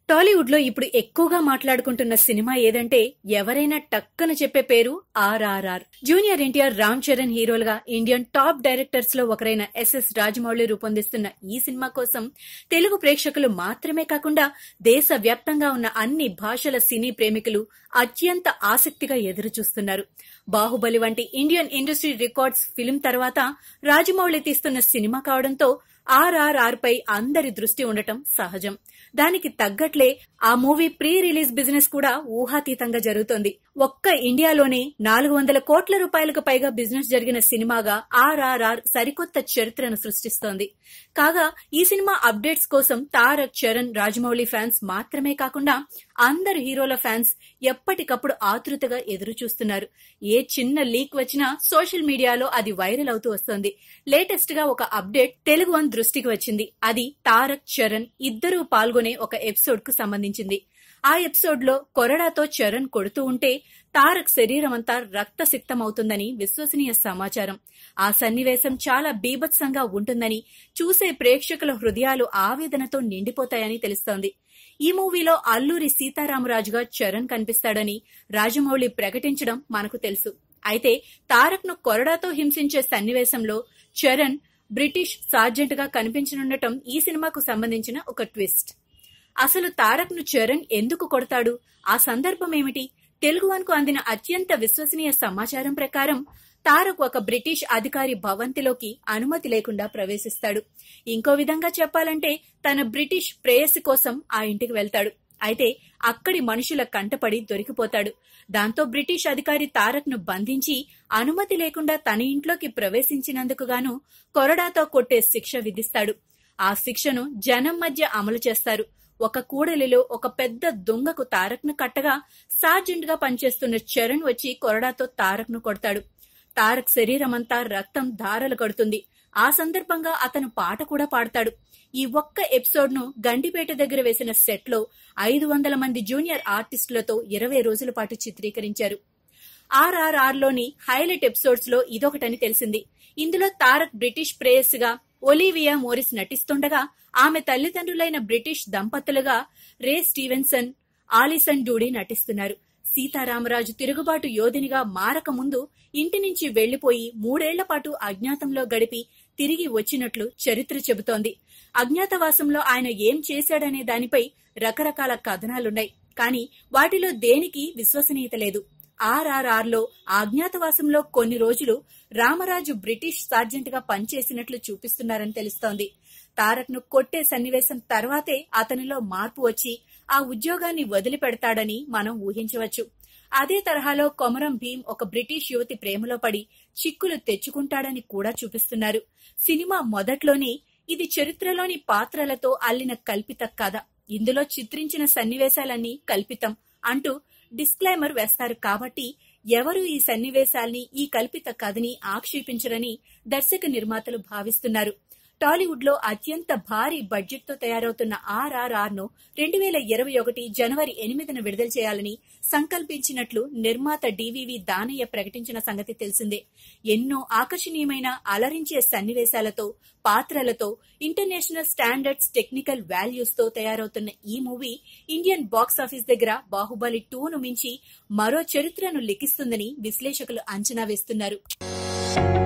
టాలీవుడ్ లో ఇప్పుడు ఎక్కువగా మాట్లాడుకుంటున్న సినిమా ఏదంటే ఎవరైనా టక్కన చెప్పే పేరు RRR junior NTR Ram Charan హీరోలుగా ఇండియన్ టాప్ డైరెక్టర్స్ లో ఒకరైన ఎస్ఎస్ రాజమౌళి రూపొందిస్తున్న ఈ సినిమా కోసం తెలుగు ప్రేక్షకులు మాత్రమే కాకుండా దేశ వ్యాప్తంగా ఉన్న అన్ని భాషల సినీ ప్రేమికులు అత్యంత ఆసక్తిగా ఎదురు చూస్తున్నారు బాహుబలి వంటి ఇండియన్ ఇండస్ట్రీ రికార్డ్స్ ఫిలిం తర్వాత రాజమౌళి తీస్తున్న సినిమా కావడంతో ఆర్ఆర్ఆర్ పై అందరి దృష్టి ఉండటం సహజం దానికి తగ్గట్లే ఆ మూవీ ప్రీ రిలీజ్ బిజినెస్ కూడా ఊహాతీతంగా జరుగుతోంది ఒక్క ఇండియాలోనే నాలుగు వందల కోట్ల రూపాయలకు పైగా బిజినెస్ జరిగిన సినిమాగా ఆర్ఆర్ఆర్ సరికొత్త చరిత్రను సృష్టిస్తోంది కాగా ఈ సినిమా అప్డేట్స్ కోసం తారక్ చరణ్ రాజమౌళి ఫ్యాన్స్ మాత్రమే కాకుండా అందరు హీరోల ఫ్యాన్స్ ఎప్పటికప్పుడు ఆతృతగా ఎదురు చూస్తున్నారు ఏ చిన్న లీక్ వచ్చినా సోషల్ మీడియాలో అది వైరల్ అవుతూ వస్తోంది లేటెస్ట్ గా ఒక అప్డేట్ తెలుగు వన్ దృష్టికి వచ్చింది అది తారక్ చరణ్ ఇద్దరూ పాల్గొనే ఒక ఎపిసోడ్ కు సంబంధించింది ఆ ఎపిసోడ్ లో కొరడాతో చరణ్ కొడుతూ ఉంటే తారక్ శరీరం అంతా రక్తసిక్తమవుతుందని విశ్వసనీయ సమాచారం ఆ సన్నివేశం చాలా బీభత్సంగా ఉంటుందని చూసే ప్రేక్షకుల హృదయాలు ఆవేదనతో నిండిపోతాయని తెలుస్తోంది ఈ మూవీలో అల్లూరి సీతారామరాజుగా చరణ్ కనిపిస్తాడని రాజమౌళి ప్రకటించడం మనకు తెలుసు అయితే తారక్ ను కొరడాతో హింసించే సన్నివేశంలో చరణ్ బ్రిటిష్ సార్జెంట్ గా కనిపించనుండటం ఈ సినిమాకు సంబంధించిన ఒక ట్విస్ట్ అసలు తారక్ ను చరణ్ ఎందుకు కొడతాడు ఆ సందర్భం ఏమిటి తెలుగు వన్కు అందిన అత్యంత విశ్వసనీయ సమాచారం ప్రకారం తారక్ ఒక బ్రిటిష్ అధికారి భవంతిలోకి అనుమతి లేకుండా ప్రవేశిస్తాడు ఇంకో విధంగా చెప్పాలంటే తన బ్రిటిష్ ప్రేయసి కోసం ఆ ఇంటికి వెళ్తాడు అయితే అక్కడి మనుషుల కంటపడి దొరికిపోతాడు దాంతో బ్రిటిష్ అధికారి తారక్ ను బంధించి అనుమతి లేకుండా తన ఇంట్లోకి ప్రవేశించినందుకు గాను కొరడాతో కొట్టే శిక్ష విధిస్తాడు ఆ శిక్షను జనం మధ్య అమలు చేస్తారు ఒక కూడలిలో ఒక పెద్ద దొంగకు తారక్ ను కట్టగా సార్జెంట్ గా పనిచేస్తున్న చరణ్ వచ్చి కొరడాతో తారక్ ను కొడతాడు తారక్ శరీరమంతా రక్తం ధారలు కడుతుంది ఆ సందర్భంగా అతను పాట కూడా పాడతాడు ఈ ఒక్క ఎపిసోడ్ ను గండిపేట దగ్గర వేసిన సెట్ లో ఐదు వందల మంది జూనియర్ ఆర్టిస్టులతో ఇరవై రోజుల పాటు చిత్రీకరించారు ఆర్ఆర్ఆర్ లోని హైలైట్ ఎపిసోడ్స్ లో ఇదొకటని తెలిసింది ఇందులో తారక్ బ్రిటిష్ ప్రేయస్ గా ఒలీవియా మోరిస్ నటిస్తుండగా ఆమె తల్లిదండ్రులైన బ్రిటిష్ దంపతులుగా రే స్టీవెన్సన్ ఆలిసన్ డూడీ నటిస్తున్నారు సీతారామరాజు తిరుగుబాటు యోధునిగా మారక ముందు ఇంటి నుంచి వెళ్లిపోయి మూడేళ్ల పాటు అజ్ఞాతంలో గడిపి తిరిగి వచ్చినట్లు చరిత్ర చెబుతోంది అజ్ఞాతవాసంలో ఆయన ఏం చేశాడనే దానిపై రకరకాల కథనాలున్నాయి కానీ వాటిలో దేనికి విశ్వసనీయత లేదు ఆర్ఆర్ఆర్ లో అజ్ఞాతవాసంలో కొన్ని రోజులు రామరాజు బ్రిటిష్ సార్జెంట్ గా పనిచేసినట్లు చూపిస్తున్నారని తెలుస్తోంది తారక్ ను కొట్టే సన్నివేశం తర్వాతే అతనిలో మార్పు వచ్చి ఆ ఉద్యోగాన్ని వదిలిపెడతాడని మనం ఊహించవచ్చు అదే తరహాలో కొమరం భీం ఒక బ్రిటిష్ యువతి ప్రేమలో పడి చిక్కులు తెచ్చుకుంటాడని కూడా చూపిస్తున్నారు సినిమా మొదట్లోనే ఇది చరిత్రలోని పాత్రలతో అల్లిన కల్పిత కథ ఇందులో చిత్రించిన సన్నివేశాలన్నీ కల్పితం అంటూ డిస్క్లైమర్ వేస్తారు కాబట్టి ఎవరు ఈ సన్నివేశాల్ని ఈ కల్పిత కథని ఆక్షేపించరని దర్శక నిర్మాతలు భావిస్తున్నారు టాలీవుడ్ లో అత్యంత భారీ బడ్జెట్ తో తయారవుతున్న ఆర్ఆర్ఆర్ ను రెండు వేల ఇరవై ఒకటి జనవరి ఎనిమిదిన విడుదల చేయాలని సంకల్పించినట్లు నిర్మాత డివివి దానయ్య ప్రకటించిన సంగతి తెలిసిందే ఎన్నో ఆకర్షణీయమైన అలరించే సన్నివేశాలతో పాత్రలతో ఇంటర్నేషనల్ స్టాండర్డ్స్ టెక్నికల్ వాల్యూస్ తో తయారవుతున్న ఈ మూవీ ఇండియన్ బాక్స్ ఆఫీస్ దగ్గర బాహుబలి టూను మించి మరో చరిత్రను లిఖిస్తుందని విశ్లేషకులు అంచనా వేస్తున్నారు